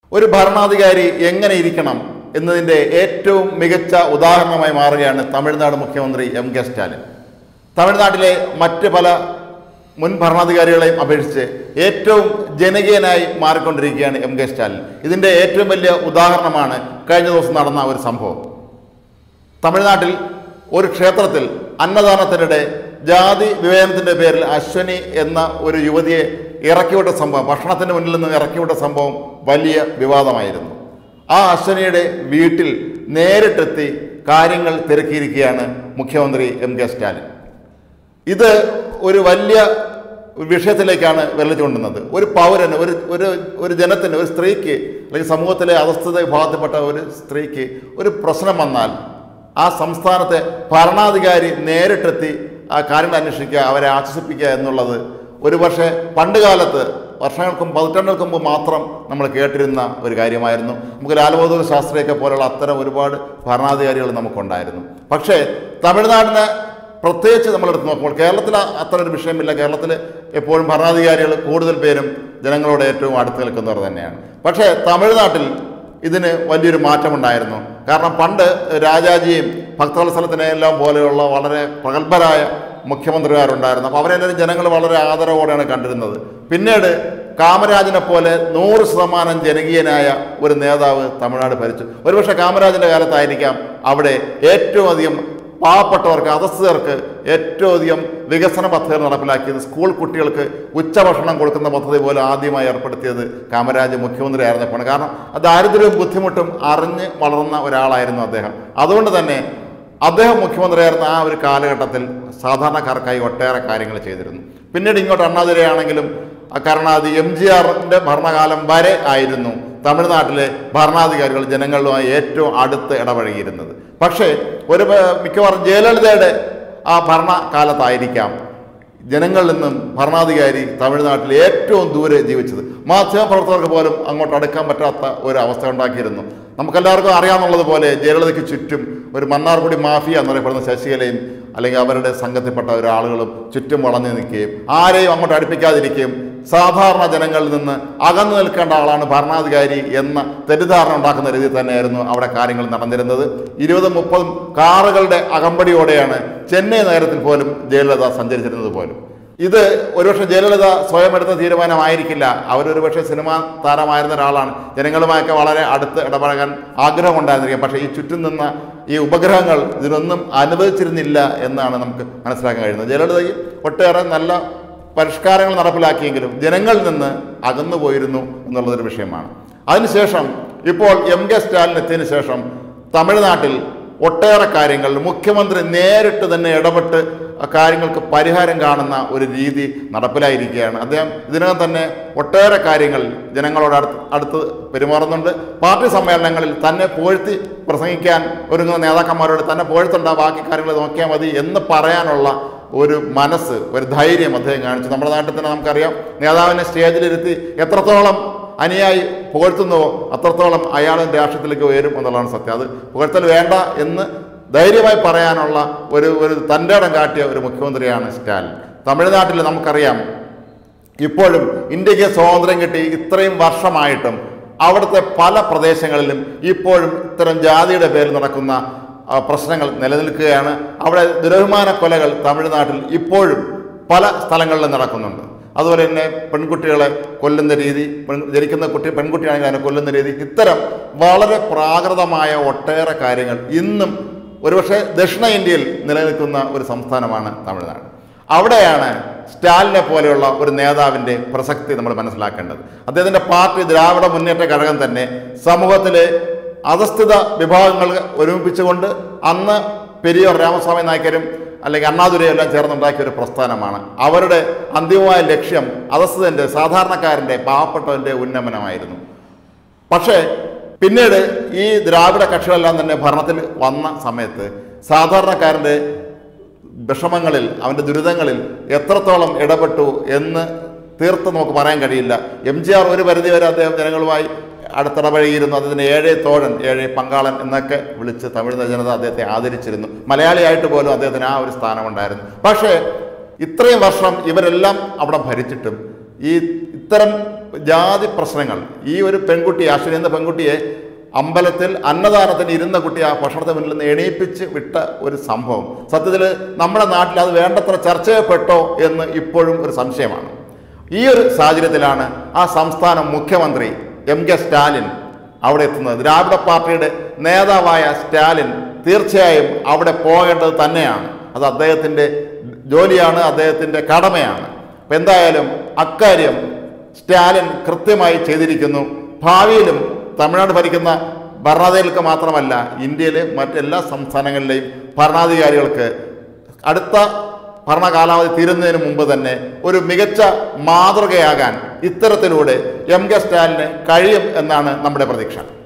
ഒരു ഭരണാധികാരി എങ്ങനെ ഇരിക്കണം എന്നതിൻ്റെ ഏറ്റവും മികച്ച ഉദാഹരണമായി മാറുകയാണ് തമിഴ്നാട് മുഖ്യമന്ത്രി എം കെ സ്റ്റാലിൻ തമിഴ്നാട്ടിലെ മറ്റ് പല മുൻ ഭരണാധികാരികളെയും അപേക്ഷിച്ച് ഏറ്റവും ജനകീയനായി മാറിക്കൊണ്ടിരിക്കുകയാണ് എം കെ സ്റ്റാലിൻ ഇതിൻ്റെ ഏറ്റവും വലിയ ഉദാഹരണമാണ് കഴിഞ്ഞ ദിവസം നടന്ന ഒരു സംഭവം തമിഴ്നാട്ടിൽ ഒരു ക്ഷേത്രത്തിൽ അന്നദാനത്തിനിടെ ജാതി വിവേചനത്തിൻ്റെ പേരിൽ അശ്വനി എന്ന ഒരു യുവതിയെ ഇറക്കിവിട്ട സംഭവം ഭക്ഷണത്തിന് മുന്നിൽ നിന്ന് ഇറക്കിവിട്ട സംഭവം വലിയ വിവാദമായിരുന്നു ആ അശ്വനിയുടെ വീട്ടിൽ നേരിട്ടെത്തി കാര്യങ്ങൾ തിരക്കിയിരിക്കുകയാണ് മുഖ്യമന്ത്രി എം കെ സ്റ്റാലിൻ ഇത് ഒരു വലിയ വിഷയത്തിലേക്കാണ് വിരൽ ചൂണ്ടുന്നത് ഒരു പൗരന് ഒരു ഒരു ഒരു ജനത്തിന് ഒരു സ്ത്രീക്ക് അല്ലെങ്കിൽ സമൂഹത്തിലെ അധസ്ഥിത വിഭാഗത്തിൽപ്പെട്ട ഒരു സ്ത്രീക്ക് ഒരു പ്രശ്നം വന്നാൽ ആ സംസ്ഥാനത്തെ ഭരണാധികാരി നേരിട്ടെത്തി ആ കാര്യങ്ങൾ അന്വേഷിക്കുക അവരെ ആശ്വസിപ്പിക്കുക എന്നുള്ളത് ഒരു പക്ഷേ പണ്ട് കാലത്ത് വർഷങ്ങൾക്കും പതിറ്റാണ്ടുകൾക്ക് മുമ്പ് മാത്രം നമ്മൾ കേട്ടിരുന്ന ഒരു കാര്യമായിരുന്നു നമുക്ക് ലാൽബഹദൂർ ശാസ്ത്രിയൊക്കെ പോലുള്ള അത്തരം ഒരുപാട് ഭരണാധികാരികൾ നമുക്കുണ്ടായിരുന്നു പക്ഷേ തമിഴ്നാടിനെ പ്രത്യേകിച്ച് നമ്മളെടുത്ത് നോക്കുമ്പോൾ കേരളത്തിൽ അത്ര ഒരു വിഷയമില്ല കേരളത്തിൽ എപ്പോഴും ഭരണാധികാരികൾ കൂടുതൽ പേരും ജനങ്ങളോട് ഏറ്റവും അടുത്ത് നിൽക്കുന്നവർ തന്നെയാണ് പക്ഷേ തമിഴ്നാട്ടിൽ ഇതിന് വലിയൊരു മാറ്റമുണ്ടായിരുന്നു കാരണം പണ്ട് രാജാജിയും ഭക്തവത്സലത്തിനെല്ലാം പോലെയുള്ള വളരെ പ്രഗത്ഭരായ മുഖ്യമന്ത്രിമാരുണ്ടായിരുന്നു അപ്പോൾ അവരെല്ലാവരും ജനങ്ങൾ വളരെ ആദരവോടെയാണ് കണ്ടിരുന്നത് പിന്നീട് കാമരാജിനെ പോലെ നൂറ് ശതമാനം ജനകീയനായ ഒരു നേതാവ് തമിഴ്നാട് ഭരിച്ചു ഒരുപക്ഷെ കാമരാജിൻ്റെ കാലത്തായിരിക്കാം അവിടെ ഏറ്റവും അധികം പാവപ്പെട്ടവർക്ക് അധസ്ഥിതർക്ക് ഏറ്റവും അധികം വികസന പദ്ധതികൾ നടപ്പിലാക്കിയത് സ്കൂൾ കുട്ടികൾക്ക് ഉച്ചഭക്ഷണം കൊടുക്കുന്ന പദ്ധതി പോലെ ആദ്യമായി ഏർപ്പെടുത്തിയത് കാമരാജ് മുഖ്യമന്ത്രി ആയിരുന്നപ്പോൾ കാരണം ആ ദാരിദ്ര്യവും ബുദ്ധിമുട്ടും അറിഞ്ഞ് വളർന്ന ഒരാളായിരുന്നു അദ്ദേഹം അതുകൊണ്ട് തന്നെ അദ്ദേഹം മുഖ്യമന്ത്രിയായിരുന്ന ആ ഒരു കാലഘട്ടത്തിൽ സാധാരണക്കാർക്കായി ഒട്ടേറെ കാര്യങ്ങൾ ചെയ്തിരുന്നു പിന്നീട് ഇങ്ങോട്ട് അണ്ണാതുരയാണെങ്കിലും കരുണാതി എം ജി ആറിൻ്റെ ഭരണകാലം വരെ ആയിരുന്നു തമിഴ്നാട്ടിലെ ഭരണാധികാരികൾ ജനങ്ങളുമായി ഏറ്റവും അടുത്ത് ഇടപഴകിയിരുന്നത് പക്ഷേ ഒരു പ- മിക്കവാറും ജയലളിതയുടെ ആ ഭരണകാലത്തായിരിക്കാം ജനങ്ങളിൽ നിന്നും ഭരണാധികാരി തമിഴ്നാട്ടിൽ ഏറ്റവും ദൂരെ ജീവിച്ചത് മാധ്യമപ്രവർത്തകർക്ക് പോലും അങ്ങോട്ട് അടുക്കാൻ പറ്റാത്ത ഒരു അവസ്ഥ ഉണ്ടാക്കിയിരുന്നു നമുക്കെല്ലാവർക്കും അറിയാമെന്നുള്ളതുപോലെ ജയലളിതയ്ക്ക് ചുറ്റും ഒരു മന്നാർകുടി മാഫിയ എന്നറിയപ്പെടുന്ന ശശികലയും അല്ലെങ്കിൽ അവരുടെ സംഘത്തിൽപ്പെട്ട ഒരാളുകളും ചുറ്റും വളഞ്ഞു നിൽക്കുകയും ആരെയും അങ്ങോട്ട് അടുപ്പിക്കാതിരിക്കുകയും സാധാരണ ജനങ്ങളിൽ നിന്ന് അകന്നു നിൽക്കേണ്ട ആളാണ് ഭരണാധികാരി എന്ന തെറ്റിദ്ധാരണ ഉണ്ടാക്കുന്ന രീതിയിൽ തന്നെയായിരുന്നു അവിടെ കാര്യങ്ങൾ നടന്നിരുന്നത് ഇരുപതും മുപ്പതും കാറുകളുടെ അകമ്പടിയോടെയാണ് ചെന്നൈ നഗരത്തിൽ പോലും ജയലളിത സഞ്ചരിച്ചിരുന്നത് പോലും ഇത് ഒരുപക്ഷെ ജയലളിത സ്വയം എടുത്ത തീരുമാനമായിരിക്കില്ല അവരൊരു പക്ഷേ സിനിമാ താരമായിരുന്ന ഒരാളാണ് ജനങ്ങളുമായൊക്കെ വളരെ അടുത്ത് ഇടപഴകാൻ ആഗ്രഹമുണ്ടായിരുന്നിരിക്കും പക്ഷേ ഈ ചുറ്റും നിന്ന ഈ ഉപഗ്രഹങ്ങൾ ഇതിനൊന്നും അനുവദിച്ചിരുന്നില്ല എന്നാണ് നമുക്ക് മനസ്സിലാക്കാൻ കഴിയുന്നത് ജയലളിതയ്ക്ക് ഒട്ടേറെ നല്ല പരിഷ്കാരങ്ങൾ നടപ്പിലാക്കിയെങ്കിലും ജനങ്ങളിൽ നിന്ന് അകന്നു പോയിരുന്നു എന്നുള്ളതൊരു വിഷയമാണ് അതിനുശേഷം ഇപ്പോൾ എം കെ സ്റ്റാലിൻ എത്തിയതിനു ശേഷം തമിഴ്നാട്ടിൽ ഒട്ടേറെ കാര്യങ്ങൾ മുഖ്യമന്ത്രി നേരിട്ട് തന്നെ ഇടപെട്ട് ആ കാര്യങ്ങൾക്ക് പരിഹാരം കാണുന്ന ഒരു രീതി നടപ്പിലായിരിക്കുകയാണ് അദ്ദേഹം ഇതിനകം തന്നെ ഒട്ടേറെ കാര്യങ്ങൾ ജനങ്ങളോട് അടുത്ത് അടുത്ത് പെരുമാറുന്നുണ്ട് പാർട്ടി സമ്മേളനങ്ങളിൽ തന്നെ പുകഴ്ത്തി പ്രസംഗിക്കാൻ ഒരുങ്ങുന്ന നേതാക്കന്മാരോട് തന്നെ പുകഴ്ത്തണ്ട ബാക്കി കാര്യങ്ങൾ നോക്കിയാൽ മതി എന്ന് പറയാനുള്ള ഒരു മനസ്സ് ഒരു ധൈര്യം അദ്ദേഹം കാണിച്ചു നമ്മുടെ നാട്ടിൽ തന്നെ നമുക്കറിയാം നേതാവിനെ സ്റ്റേജിലിരുത്തി എത്രത്തോളം അനുയായി പുകഴ്ത്തുന്നുവോ അത്രത്തോളം അയാളും രാഷ്ട്രത്തിലേക്ക് ഉയരും എന്നുള്ളതാണ് സത്യം അത് പുകഴ്ത്തൽ വേണ്ട എന്ന് ധൈര്യമായി പറയാനുള്ള ഒരു ഒരു തൻ്റെ ഇടം കാട്ടിയ ഒരു മുഖ്യമന്ത്രിയാണ് സ്റ്റാലിൻ തമിഴ്നാട്ടിൽ നമുക്കറിയാം ഇപ്പോഴും ഇന്ത്യക്ക് സ്വാതന്ത്ര്യം കിട്ടി ഇത്രയും വർഷമായിട്ടും അവിടുത്തെ പല പ്രദേശങ്ങളിലും ഇപ്പോഴും ഇത്തരം ജാതിയുടെ പേരിൽ നടക്കുന്ന ആ, പ്രശ്നങ്ങൾ നിലനിൽക്കുകയാണ് അവിടെ ദുരഭിമാന കൊലകൾ തമിഴ്നാട്ടിൽ ഇപ്പോഴും പല സ്ഥലങ്ങളിലും നടക്കുന്നുണ്ട് അതുപോലെ തന്നെ പെൺകുട്ടികളെ കൊല്ലുന്ന രീതി പെൺ ജനിക്കുന്ന കുട്ടി പെൺകുട്ടിയാണെങ്കിൽ അതിനെ കൊല്ലുന്ന രീതി ഇത്തരം വളരെ പ്രാകൃതമായ ഒട്ടേറെ കാര്യങ്ങൾ ഇന്നും ഒരുപക്ഷെ ദക്ഷിണ ഇന്ത്യയിൽ നിലനിൽക്കുന്ന ഒരു സംസ്ഥാനമാണ് തമിഴ്നാട് അവിടെയാണ് സ്റ്റാലിനെ പോലെയുള്ള ഒരു നേതാവിൻ്റെ പ്രസക്തി നമ്മൾ മനസ്സിലാക്കേണ്ടത് അദ്ദേഹത്തിൻ്റെ പാർട്ടി ദ്രാവിഡ മുന്നേറ്റ ഘടകം തന്നെ സമൂഹത്തിലെ അധസ്ഥിത വിഭാഗങ്ങൾ ഒരുമിപ്പിച്ചുകൊണ്ട് അന്ന് പെരിയോർ രാമസ്വാമി നായ്ക്കരും അല്ലെങ്കിൽ അണ്ണാദുരയും എല്ലാം ചേർന്നുണ്ടാക്കിയ ഒരു പ്രസ്ഥാനമാണ് അവരുടെ അന്തിമമായ ലക്ഷ്യം അധസ്ഥിതൻ്റെ സാധാരണക്കാരൻ്റെ പാവപ്പെട്ടവൻ്റെ ഉന്നമനമായിരുന്നു പക്ഷേ പിന്നീട് ഈ ദ്രാവിഡ കക്ഷികളെല്ലാം തന്നെ ഭരണത്തിൽ വന്ന സമയത്ത് സാധാരണക്കാരൻ്റെ വിഷമങ്ങളിൽ അവൻ്റെ ദുരിതങ്ങളിൽ എത്രത്തോളം ഇടപെട്ടു എന്ന് തീർത്ത് നമുക്ക് പറയാൻ കഴിയില്ല എം ജി ആർ ഒരു പരിധിവരെ അദ്ദേഹം ജനങ്ങളുമായി അടുത്തിടപഴകിയിരുന്നു അദ്ദേഹത്തിന് ഏഴേ തോഴൻ ഏഴേ പങ്കാളൻ എന്നൊക്കെ വിളിച്ച് തമിഴ് ജനത അദ്ദേഹത്തെ ആദരിച്ചിരുന്നു മലയാളിയായിട്ട് പോലും അദ്ദേഹത്തിന് ആ ഒരു സ്ഥാനമുണ്ടായിരുന്നു പക്ഷേ ഇത്രയും വർഷം ഇവരെല്ലാം അവിടെ ഭരിച്ചിട്ടും ഈ ഇത്തരം ജാതി പ്രശ്നങ്ങൾ ഈ ഒരു പെൺകുട്ടി അശ്വിനി എന്ന പെൺകുട്ടിയെ അമ്പലത്തിൽ അന്നദാനത്തിന് ഇരുന്ന കുട്ടി ആ ഭക്ഷണത്തെ മുന്നിൽ നിന്ന് എണീപ്പിച്ച് വിട്ട ഒരു സംഭവം സത്യത്തിൽ നമ്മുടെ നാട്ടിൽ അത് വേണ്ടത്ര ചർച്ച ചെയ്യപ്പെട്ടോ എന്ന് ഇപ്പോഴും ഒരു സംശയമാണ് ഈ ഒരു സാഹചര്യത്തിലാണ് ആ സംസ്ഥാന മുഖ്യമന്ത്രി എം കെ സ്റ്റാലിൻ അവിടെ എത്തുന്നത് ദ്രാവിഡ പാർട്ടിയുടെ നേതാവായ സ്റ്റാലിൻ തീർച്ചയായും അവിടെ പോകേണ്ടത് തന്നെയാണ് അത് അദ്ദേഹത്തിൻ്റെ ജോലിയാണ് അദ്ദേഹത്തിൻ്റെ കടമയാണ് അപ്പം എന്തായാലും അക്കാര്യം സ്റ്റാലിൻ കൃത്യമായി ചെയ്തിരിക്കുന്നു ഭാവിയിലും തമിഴ്നാട് ഭരിക്കുന്ന ഭരണാധികാരികൾക്ക് മാത്രമല്ല ഇന്ത്യയിലെ മറ്റെല്ലാ സംസ്ഥാനങ്ങളിലെയും ഭരണാധികാരികൾക്ക് അടുത്ത ഭരണകാലാവധി തീരുന്നതിന് മുമ്പ് തന്നെ ഒരു മികച്ച മാതൃകയാകാൻ ഇത്തരത്തിലൂടെ എം കെ സ്റ്റാലിന് കഴിയും എന്നാണ് നമ്മുടെ പ്രതീക്ഷ